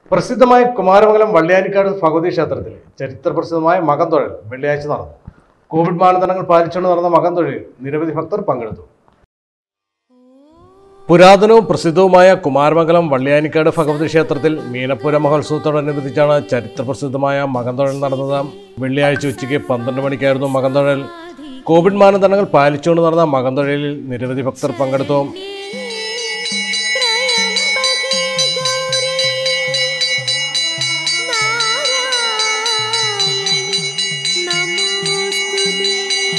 പ്രസിദ്ധമായ കുമാരമംഗലം വള്ളിയാനിക്കാട് ഭഗവതി ക്ഷേത്രത്തിൽ ചരിത്രപ്രസിദ്ധമായ മകം തൊഴിൽ വെള്ളിയാഴ്ച നടന്നു കോവിഡ് മാനദണ്ഡങ്ങൾ പാലിച്ചുകൊണ്ട് നടന്ന മകം തൊഴിൽ നിരവധി ഭക്തർ പങ്കെടുത്തു പുരാതനവും പ്രസിദ്ധവുമായ കുമാരമംഗലം വള്ളിയാനിക്കാട് ഭഗവതി ക്ഷേത്രത്തിൽ മീനപ്പുര മഹോത്സവത്തോടനുബന്ധിച്ചാണ് ചരിത്രപ്രസിദ്ധമായ മകംതൊഴൽ നടന്നത് വെള്ളിയാഴ്ച ഉച്ചയ്ക്ക് പന്ത്രണ്ട് മണിക്കായിരുന്നു മകംതൊഴൽ കോവിഡ് മാനദണ്ഡങ്ങൾ പാലിച്ചുകൊണ്ട് നടന്ന മകംതൊഴലിൽ നിരവധി ഭക്തർ പങ്കെടുത്തു ത്രയംബകേ ഗൗരി നാരായണി നമോസ്തുതേ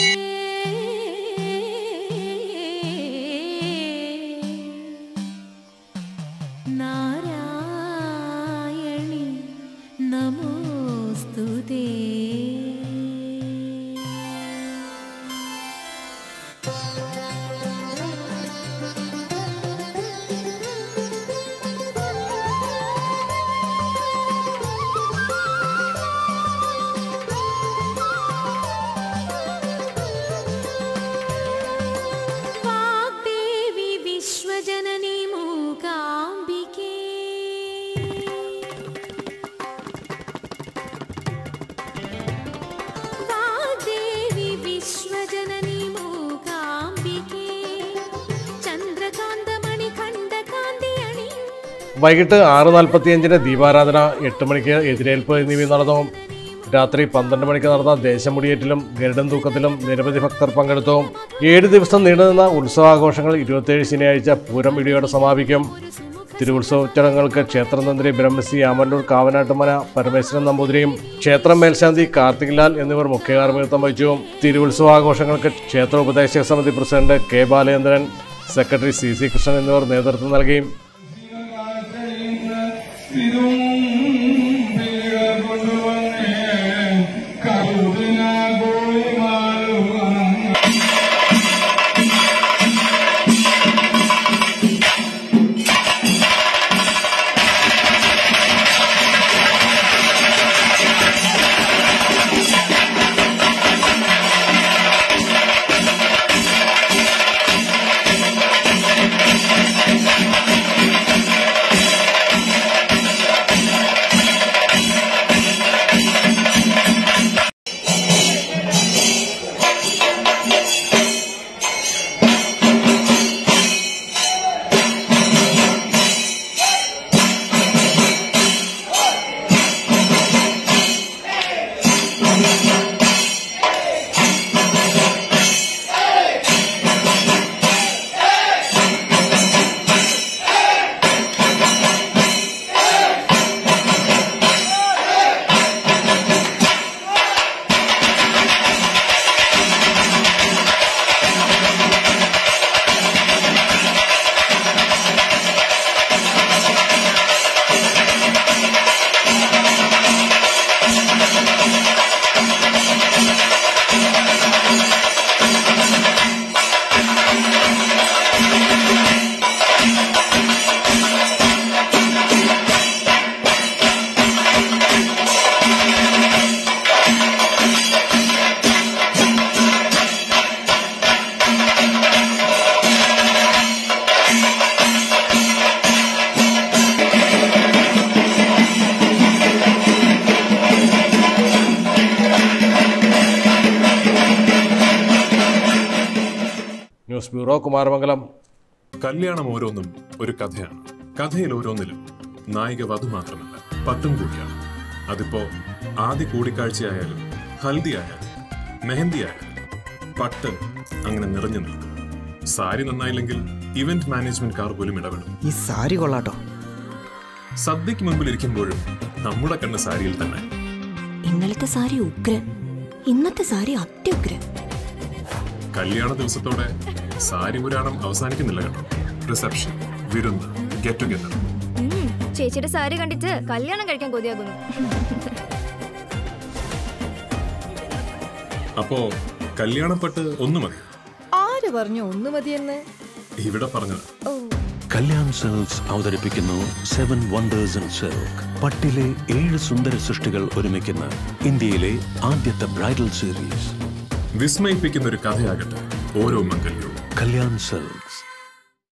നാരായണി നമോസ്തുതേ വാഗ്ദേവി വിശ്വജനനി മൂകാംബികേ വാഗ്ദേവി വിശ്വജനനി മൂകാംബികേ ചന്ദ്രകാന്തമണി ഖണ്ഡകാന്തി അണി വൈകിട്ട് ആറ് നാൽപ്പത്തിയഞ്ചിന് ദീപാരാധന എട്ട് മണിക്ക് എതിരേൽപ്പ് എന്നിവ നടന്നു രാത്രി പന്ത്രണ്ട് മണിക്ക് നടന്ന ദേശമുടിയേറ്റിലും ഗരുഡൻ തൂക്കത്തിലും നിരവധി ഭക്തർ പങ്കെടുത്തു ഏഴ് ദിവസം നീണ്ടുനിന്ന ഉത്സവാഘോഷങ്ങൾ ഇരുപത്തേഴ് ശനിയാഴ്ച പൂരം ഇടിയോടെ സമാപിക്കും തിരുവുത്സവ ചടങ്ങുകൾക്ക് ക്ഷേത്രതന്ത്രി ബ്രഹ്മശ്രീ ആമല്ലൂർ കാവനാട്ടുമന പരമേശ്വരൻ നമ്പൂതിരിയും ക്ഷേത്രം മേൽശാന്തി കാർത്തിക്ലാൽ എന്നിവർ മുഖ്യകാർമ്മികത്വം വഹിച്ചു തിരുവുത്സവാഘോഷങ്ങൾക്ക് ക്ഷേത്ര ഉപദേശക സമിതി president K Balachandran secretary C C Krishnan എന്നിവർ നേതൃത്വം നൽകി ന്യൂസ് ബ്യൂറോ കുമാരമംഗലം കല്യാണം ഓരോന്നും ഒരു കഥയാണ് കഥയിൽ ഓരോന്നിലും നായിക വധു മാത്രമല്ല പട്ടും കൂടിയാണ് അതിപ്പോ ആദ്യ കൂടിക്കാഴ്ചയായാലും ഹൽദി ആയാലും മെഹന്തി ആയാലും പട്ട് അങ്ങനെ നിറഞ്ഞു നിൽക്കും സാരി നന്നായില്ലെങ്കിൽ ഇവന്റ് മാനേജ്മെന്റ് കാർ പോലും ഇടപെടും ഈ സാരി കൊള്ളാട്ടോ സദ്യക്ക് മുമ്പിൽ ഇരിക്കുമ്പോഴും നമ്മുടെ കണ്ണ് സാരിയിൽ തന്നെ ഇന്നലത്തെ സാരി ഉഗ്രൻ ഇന്നത്തെ സാരി അത്യുഗ്രൻ കല്യാണ ദിവസത്തോടെ സാരി പുരാണം അവസാനിക്കുന്നില്ല കേട്ടോ റിസപ്ഷൻ വിരുന്ന് ഗെറ്റ് ടുഗെദർ ചേച്ചിയുടെ സാരി കണ്ടിട്ട് കല്യാണം കഴിക്കാൻ കൊതിയാകുന്നു അപ്പോ കല്യാണപ്പെട്ട് ഒന്നു മതി ആര് പറഞ്ഞു ഒന്ന് മതിയെന്ന് ഇവിടെ പറഞ്ഞത് കല്യാൺ സിൽക്സ് അവതരിപ്പിക്കുന്നു സെവൻ വണ്ടേഴ്സ് ഇൻ സിൽക്ക് പട്ടിലെ ഏഴ് സുന്ദര സൃഷ്ടികൾ ഒരുമിക്കുന്ന ഇന്ത്യയിലെ ആദ്യത്തെ ബ്രൈഡൽ സീരീസ് വിസ്മയിപ്പിക്കുന്ന ഒരു കഥയാകട്ടെ ഓരോ മംഗല്യവും കല്യാൺ സിൽക്ക്